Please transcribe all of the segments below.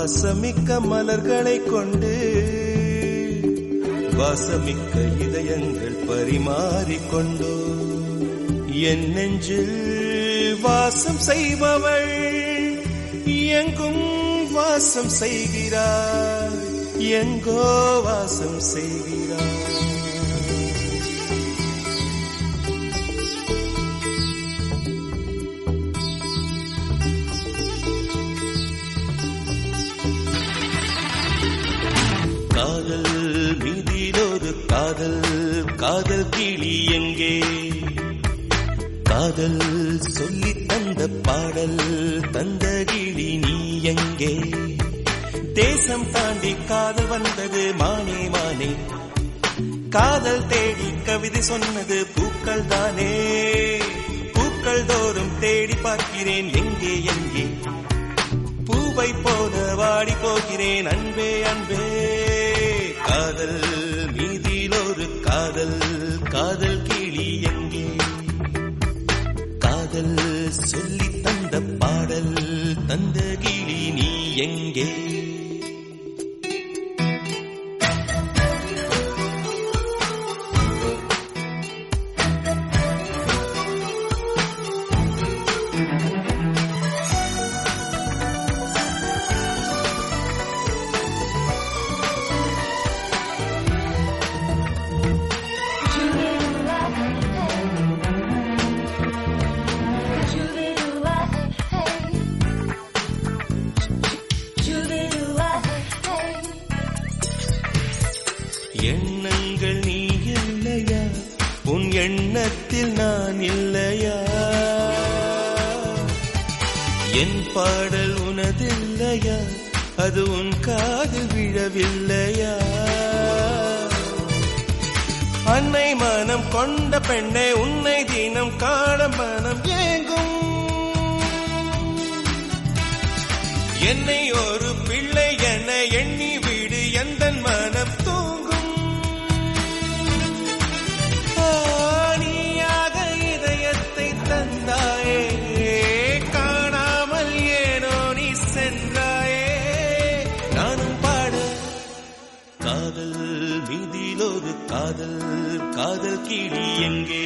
வாசமிக்க மலர்களை கொண்டு வாசமிக்க இதயங்கள் பரிமாறிக்கொண்டோ என் நெஞ்சில் வாசம் செய்பவள் எங்கும் வாசம் செய்கிறார் எங்கோ வாசம் செய்கிறார் காதல் மீதில் ஒரு காதல் காதல் கிளி எங்கே காதல் சொல்லி தந்த பாடல் தந்த கிளி நீ எங்கே தேசம் தாண்டி காதல் வந்தது மானே மானே காதல் தேடி கவிதை சொன்னது பூக்கள் தானே பூக்கள் தோறும் தேடி பார்க்கிறேன் எங்கே எங்கே பூவை போல வாடி போகிறேன் அன்பே அன்பே காதல் மீதில் ஒரு காதல் காதல் கிளி எங்கே காதல் சொல்லி தந்த பாடல் தந்த கிளி நீ எங்கே எண்ணங்கள் நீ இல்லையா உன் எண்ணத்தில் நான் இல்லையா என் பாடல் உனதில்லையா அது உன் காதில் விழவில்லையா அன்னை மனம் கொண்ட பெண்ணை உன்னை தினம் காண மனம் ஏங்கும் என்னை ஒரு பிள்ளை என எண்ணி விடு எந்த மனம் தூங்கும் ஆணியாக இதயத்தை தந்தாயே காணாமல் ஏனோ நீ சென்றாயே நானும் பாட காதல் மீதில் ஒரு காதல் காதல் கிளி எங்கே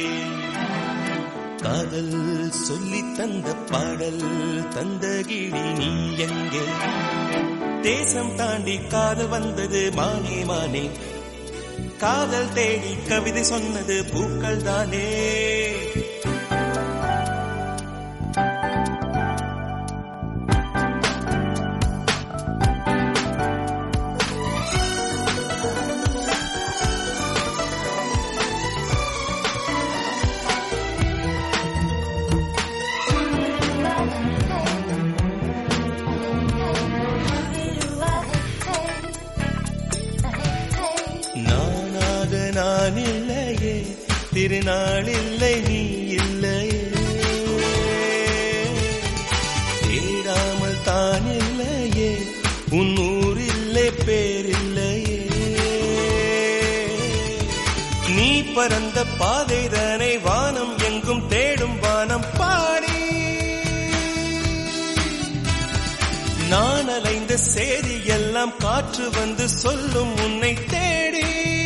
காதல் சொல்லி தந்த பாடல் தந்த கிளி நீ எங்கே தேசம் தாண்டி காதல் வந்தது மானே மானே காதல் தேடி கவிதை சொன்னது பூக்கள் தானே நானாக நான் இல்லையே திருநாள் இல்லை நீ இல்லையே தேடாமல் தான் இல்லையே உன் ஊர் இல்லை பேரில்லையே நீ பறந்த பாதைதனை வானம் எங்கும் தேடும் வானம் பாடி நான் அலைந்த சேதி எல்லாம் காற்று வந்து சொல்லும் உன்னை தேடி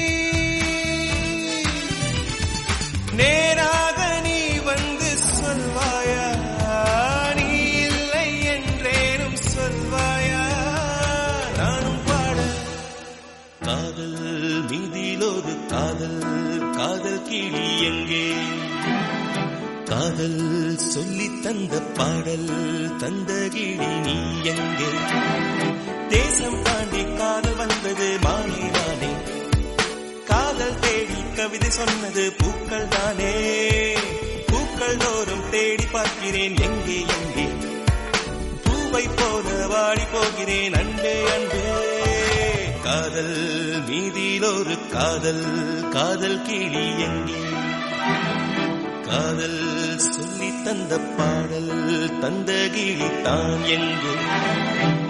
நேராக நீ வந்து சொல்வாயா நீ இல்லை என்றேனும் சொல்வாயா நானும் பாட காதல் மீதில் ஒரு காதல் காதல் கிளி எங்கே காதல் சொல்லி தந்த பாடல் தந்த கிளி நீ எங்கே தேசம் தாண்டி காதல் வந்தது மானே மானே காதல் தேடி கவிதை சொன்னது பூக்கள் தானே பூக்கள் தோறும் தேடி பார்க்கிறேன் எங்கே எங்கே பூவை போல வாடி போகிறேன் அன்பே அன்பே காதல் மீதில் ஒரு காதல் காதல் கிளி எங்கே காதல் சொல்லி தந்த பாடல் தந்த கிளி தான் எங்கே